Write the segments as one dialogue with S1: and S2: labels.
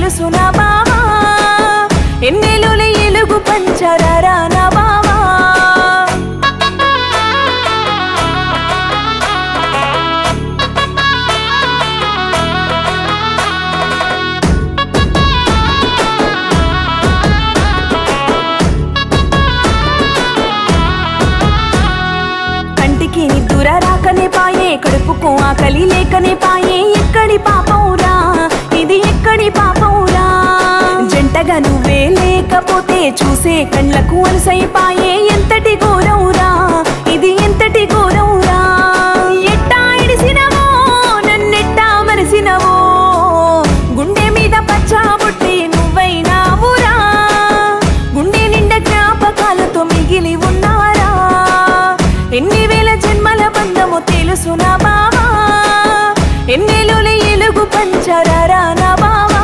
S1: తెలుసు నా బావా ఎన్నెలుల ఎలుగు పంచరారా నా బావా కంటికి నిద్దుర రాకనే పాయే కడుపుకు ఆకలి లేకనే పాయే ఎక్కడి పాపవురా ఇది ఎక్కడి పాపవురా జంటగా నువ్వే లేకపోతే చూసే కళ్ళకు అలసైపాయే ఎంతటి ఘోరవురా ఇది ఎంతటి ఘోరవురా ఎట్టా ఇడిసినవో నన్నెట్టా మరిసినవో గుండె మీద పచ్చాబుట్టి నువ్వైనావురా గుండె నిండా జ్ఞాపకాలతో మిగిలి ఉన్నారా ఎన్ని వేల జన్మల బంధము తెలుసు నా బావా ఎన్నెలుల ఎలుగు పంచరారా నా బావా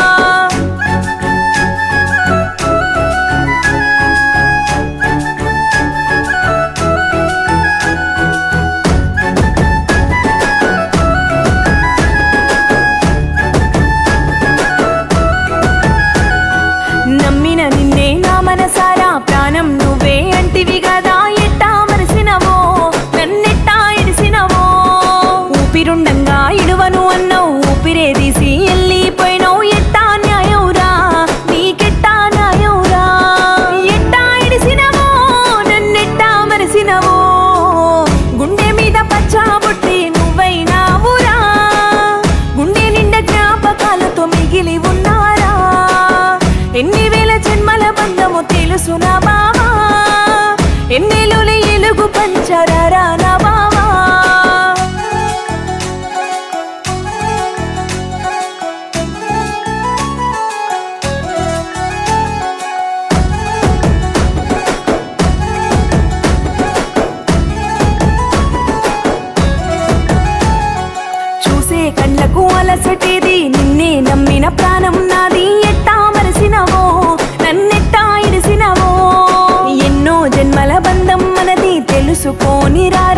S1: నమ్మిన నిన్నే నా మనసారా ప్రాణం నువ్వే అంటివి గదా ఎట్టా మరిసినవో నన్నెట్టా ఇడిసినవో ఊపిరుండంగా ఇడువను అన్నావు ఊపిరే తీసి వెళ్ళిపోయినావు ఎట్టా న్యాయవురా నీకెట్టా న్యాయవురా ఎట్టా ఇడిసినవో నన్నెట్టా మరిసినవో గుండె మీద పచ్చాబుట్టి నువ్వైనావురా గుండె నిండా జ్ఞాపకాలతో మిగిలి ఉన్నారా ఎన్ని వేల జన్మల బంధము తెలుసు నా బావా ఎన్నెలుల ఎలుగు పంచరారా నా బావా చూసే కళ్ళకు అలసటేది నిన్నే నమ్మిన ప్రాణం నాది ఎట్టా మరసినవో నన్నెట్టా ఇడిసినవో ఎన్నో జన్మల బంధం మనది తెలుసుకోని రా